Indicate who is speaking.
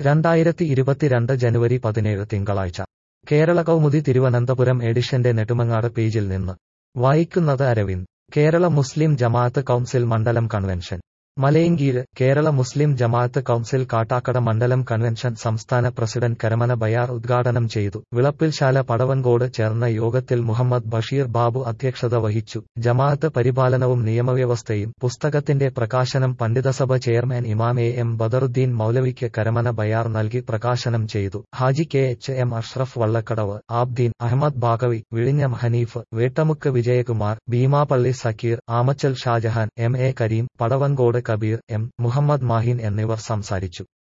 Speaker 1: രണ്ടായിരത്തി ഇരുപത്തിരണ്ട് ജനുവരി പതിനേഴ് തിങ്കളാഴ്ച കേരള കൗമുദി തിരുവനന്തപുരം എഡിഷന്റെ നെടുമങ്ങാട് പേജിൽ നിന്ന് വായിക്കുന്നത് അരവിന്ദ് കേരള മുസ്ലിം ജമാഅത്ത് കൗൺസിൽ മണ്ഡലം കൺവെൻഷൻ മലയങ്കീര് കേരള മുസ്ലിം ജമാഅത്ത് കൗൺസിൽ കാട്ടാക്കട മണ്ഡലം കൺവെൻഷൻ സംസ്ഥാന പ്രസിഡന്റ് കരമന ബയാർ ഉദ്ഘാടനം ചെയ്തു വിളപ്പിൽശാല പടവൻകോട് ചേർന്ന യോഗത്തിൽ മുഹമ്മദ് ബഷീർ ബാബു അധ്യക്ഷത വഹിച്ചു ജമാഅത്ത് പരിപാലനവും നിയമവ്യവസ്ഥയും പുസ്തകത്തിന്റെ പ്രകാശനം പണ്ഡിതസഭ chairman Imam A M Badaruddeen മൗലവിക്ക് കരമന ബയാർ നൽകി പ്രകാശനം ചെയ്തു Haji K H M Ashraf Vallakkadavu Abdeen Ahmed Baqavi വിഴിഞ്ഞം Hanif Vettamukku Vijayakumar Beemapally Sakkeer Amachal Shajahan M A Kareem Padavancode Kabeer M Muhammad Mahin എന്നിവർ സംസാരിച്ചു